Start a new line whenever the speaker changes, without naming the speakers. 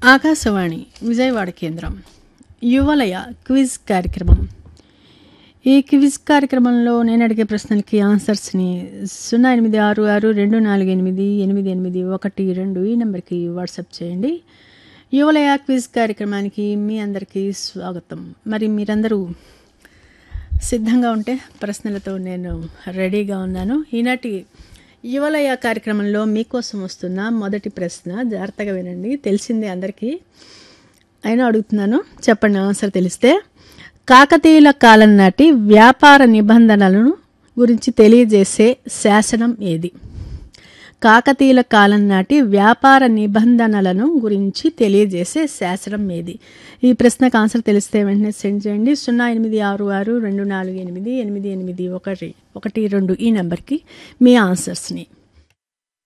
ఆకాశవాణి విజయవాడ కేంద్రం యువలయ క్విజ్ కార్యక్రమం ఈ క్విజ్ కార్యక్రమంలో నేను అడిగే ప్రశ్నలకి ఆన్సర్స్ని సున్నా ఎనిమిది ఆరు ఆరు రెండు నాలుగు ఎనిమిది ఎనిమిది ఎనిమిది ఒకటి రెండు ఈ నెంబర్కి వాట్సాప్ చేయండి యువలయ క్విజ్ కార్యక్రమానికి మీ అందరికీ స్వాగతం మరి మీరందరూ సిద్ధంగా ఉంటే ప్రశ్నలతో నేను రెడీగా ఉన్నాను ఈనాటి యువలయ కార్యక్రమంలో మీకోసం వస్తున్న మొదటి ప్రశ్న జాగ్రత్తగా వినండి తెలిసిందే అందరికీ అయినా అడుగుతున్నాను చెప్పండి ఆన్సర్ తెలిస్తే కాకతీయుల కాలం నాటి వ్యాపార నిబంధనలను గురించి తెలియజేసే శాసనం ఏది కాకతీయుల కాలం నాటి వ్యాపార నిబంధనలను గురించి తెలియజేసే శాసనం ఏది ఈ ప్రశ్నకు ఆన్సర్ తెలిస్తే వెంటనే సెండ్ చేయండి సున్నా ఎనిమిది ఆరు ఆరు రెండు నాలుగు ఎనిమిది ఎనిమిది ఎనిమిది ఒకటి ఒకటి రెండు ఈ నెంబర్కి మీ ఆన్సర్స్ని